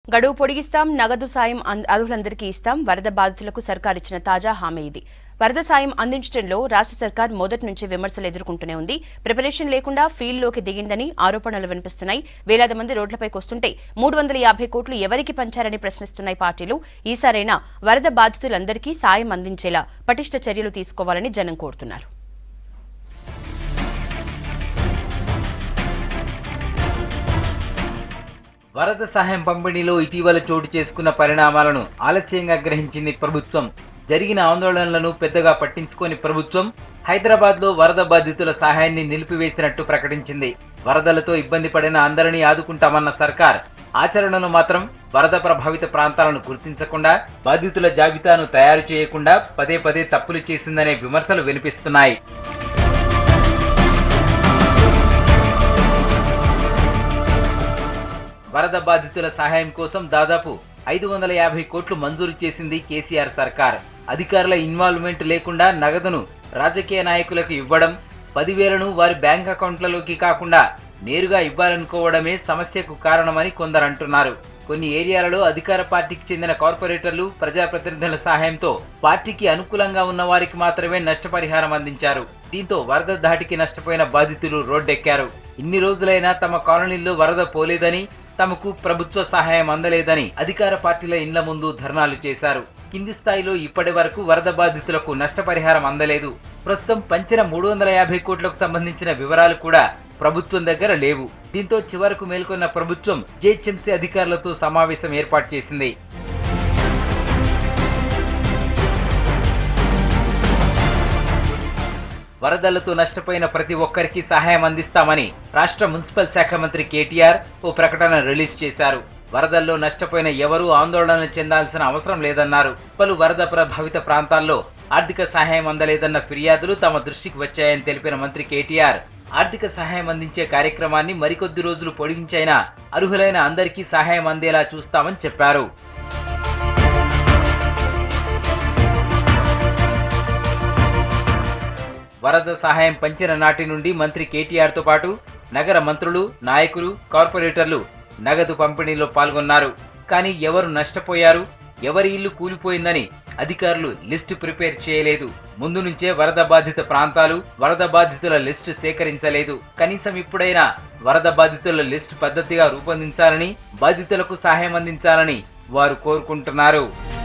గడువు పొడిగిస్తాం నగదు సాయం అన్- అర్హులందరికీ ఇస్తాం వరద బాధితులకు సర్కార్ ఇచ్చిన తాజా హామీ ఇది వరద సాయం అందించడంలో రాష్ట్ర సర్కార్ మొదటి నుంచి విమర్శలు ఎదుర్కొంటూనే ఉంది ప్రిపరేషన్ లేకుండా ఫీల్డ్లోకి దిగిందని ఆరోపణలు వినిపిస్తున్నాయి వేలాది మంది రోడ్లపైకి వస్తుంటే మూడు వందల యాభై కోట్లు ఎవరికి పంచారని ప్రశ్నిస్తున్నాయి పార్టీలు ఈసారైనా వరద బాధితులందరికీ సాయం అందించేలా పటిష్ట చర్యలు తీసుకోవాలని జనం కోరుతున్నారు వరద సహాయం పంపిణీలో ఇటీవల చోటు చేసుకున్న పరిణామాలను ఆలస్యంగా గ్రహించింది ప్రభుత్వం జరిగిన ఆందోళనలను పెద్దగా పట్టించుకోని ప్రభుత్వం హైదరాబాద్ లో వరద బాధితుల సహాయాన్ని నిలిపివేసినట్టు ప్రకటించింది వరదలతో ఇబ్బంది పడిన అందరినీ ఆదుకుంటామన్న సర్కార్ ఆచరణలో మాత్రం వరద ప్రభావిత ప్రాంతాలను గుర్తించకుండా బాధితుల జాబితాను తయారు చేయకుండా పదే పదే తప్పులు చేసిందనే విమర్శలు వినిపిస్తున్నాయి వరద బాధితుల సహాయం కోసం దాదాపు ఐదు వందల యాభై కోట్లు మంజూరు చేసింది కేసీఆర్ సర్కార్ అధికారుల ఇన్వాల్వ్మెంట్ లేకుండా నగదును రాజకీయ నాయకులకు ఇవ్వడం పదివేలను వారి బ్యాంక్ అకౌంట్లలోకి కాకుండా నేరుగా ఇవ్వాలనుకోవడమే సమస్యకు కారణమని కొందరు అంటున్నారు కొన్ని ఏరియాలలో అధికార పార్టీకి చెందిన కార్పొరేటర్లు ప్రజాప్రతినిధుల సహాయంతో పార్టీకి అనుకూలంగా ఉన్న వారికి మాత్రమే నష్టపరిహారం అందించారు దీంతో వరద ధాటికి నష్టపోయిన బాధితులు రోడ్డెక్కారు ఇన్ని రోజులైనా తమ కాలనీల్లో వరద పోలేదని తమకు ప్రభుత్వ సహాయం అందలేదని అధికార పార్టీల ఇండ్ల ముందు ధర్నాలు చేశారు కింది స్థాయిలో ఇప్పటి వరకు వరద బాధితులకు నష్టపరిహారం అందలేదు ప్రస్తుతం పంచిన మూడు వందల యాభై కోట్లకు సంబంధించిన వివరాలు కూడా ప్రభుత్వం దగ్గర లేవు దీంతో చివరకు మేల్కొన్న ప్రభుత్వం జేహెచ్ఎంసీ అధికారులతో సమావేశం ఏర్పాటు చేసింది వరదలతో నష్టపోయిన ప్రతి ఒక్కరికి సహాయం అందిస్తామని రాష్ట్ర మున్సిపల్ శాఖ మంత్రి కేటీఆర్ ఓ ప్రకటన రిలీజ్ చేశారు వరదల్లో నష్టపోయిన ఎవరూ ఆందోళన చెందాల్సిన అవసరం లేదన్నారు పలు వరద ప్రభావిత ప్రాంతాల్లో ఆర్థిక సహాయం అందలేదన్న ఫిర్యాదులు తమ దృష్టికి వచ్చాయని తెలిపిన మంత్రి కేటీఆర్ ఆర్థిక సహాయం అందించే కార్యక్రమాన్ని మరికొద్ది రోజులు పొడిగించైనా అర్హులైన అందరికీ సహాయం అందేలా చూస్తామని చెప్పారు వరద సహాయం పంచిన నాటి నుండి మంత్రి కేటీఆర్ తో పాటు నగర మంత్రులు నాయకులు కార్పొరేటర్లు నగదు పంపిణీలో పాల్గొన్నారు కానీ ఎవరు నష్టపోయారు ఎవరి ఇల్లు కూలిపోయిందని అధికారులు లిస్టు ప్రిపేర్ చేయలేదు ముందు నుంచే వరద బాధిత ప్రాంతాలు వరద బాధితుల లిస్టు సేకరించలేదు కనీసం ఇప్పుడైనా వరద బాధితుల లిస్టు పద్ధతిగా రూపొందించాలని బాధితులకు సహాయం అందించాలని వారు కోరుకుంటున్నారు